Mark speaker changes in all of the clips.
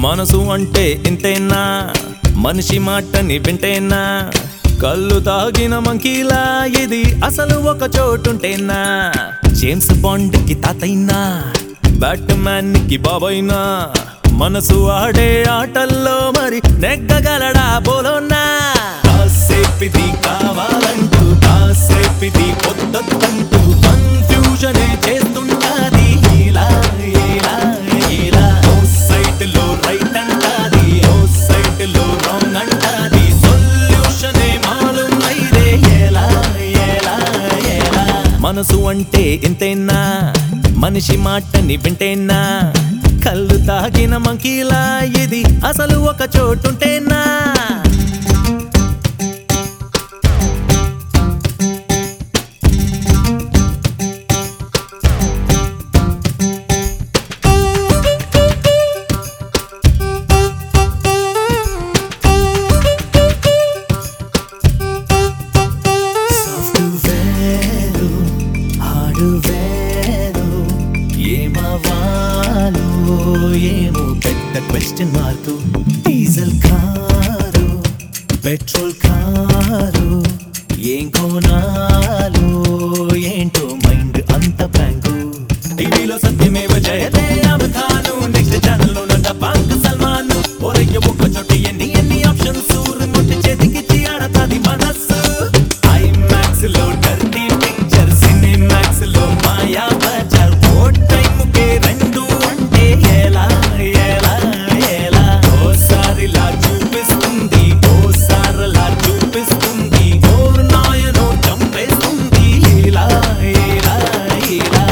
Speaker 1: మనసు అంటే ఇంతేనా మనిషి మాటని వింటేనా కళ్ళు తాగిన మంకీలా ఇది అసలు ఒక చోటుంటేనా జేమ్స్ బాండ్ కి తాతైనా బ్యాట్ మ్యాన్ కి బాబైనా మనసు ఆడే ఆటల్లో మరి నెగ్గగలడా బోలోనా కాసేపిది కావాలంటూ కాసేపిది పొద్దంటూ కన్ఫ్యూజనే చేస్తుంటాది ఇలా ఇలా ఇలా ఓ సైట్ లో రైట్ అంటాది ఓ సైట్ లో రాంగ్ అంటాది సొల్యూషనే మాలూం అయిదే ఎలా ఎలా ఎలా మనసు అంటే ఇంతేనా మనిషి మాటని వింటేనా కళ్ళు తాగిన మంకీలా ఇది అసలు ఒక చోటుంటేనా సాఫ్ట్వేరు హార్డ్వేరు ఏమవ్వాలో ఏమో పెద్ద question mark diesel car petrol car ఏం కొనాలో ఏంటో మైండ్ అంత బ్యాంకు టీవీలో సత్యమేవ జయతే అవధాను నెక్స్ట్ ఛానల్లో నంద పాంక్ సల్మాన్ ఒరయ్య ఒక్క చోట ఎన్ని ఎన్ని ఆప్షన్స్ రిమోట్ చేతికి ఆడతాది మనస్సు ఐమాక్స్ లో డర్టీ పిక్చర్ సినిమాక్స్ లో మాయా బజార్ ఓ టైం కే రెండు అంటే ఎలా ఎలా ఎలా ఓసారిలా చూపిస్తుంది ఓసారిలా చూపిస్తుంది ఓర్ నాయనో చంపేస్తుంది ఇలా ఇలా ఇలా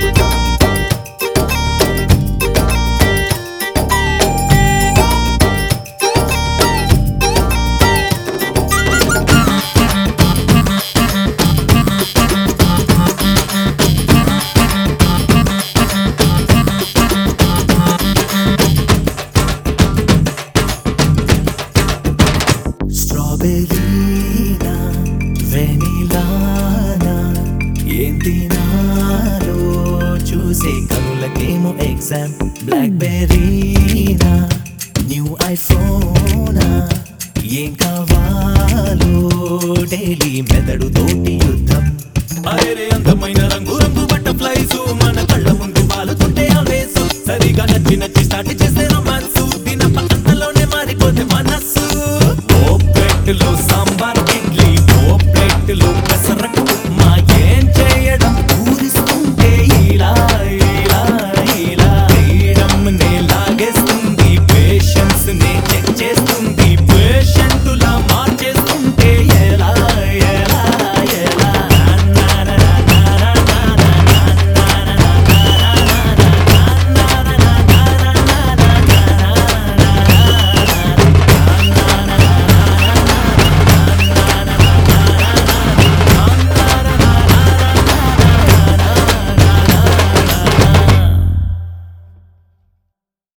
Speaker 1: స్ట్రాబెరీనా వెనిలానా ఏం తినాలో చూసే కనులకేమో ఎగ్జామ్ బ్లాక్ బెర్రీనా న్యూ ఐఫోనా ఏం కావాలో డైలీ మెదడు తోటి యుద్ధం అరే అందమైన రంగు రంగు బటర్ఫ్లైస్ మన కళ్ళ ముందు వాలుతుంటే ఆవేశం సరిగా నచ్చి నచ్చి స్టార్ట్ చేస్తే రొమాన్స్ తిన పక్కలోనే మారిపోతే మనస్సు ఓ ప్లేట్లో సాంబార్ ఇడ్లీ ఓ ప్లేట్లో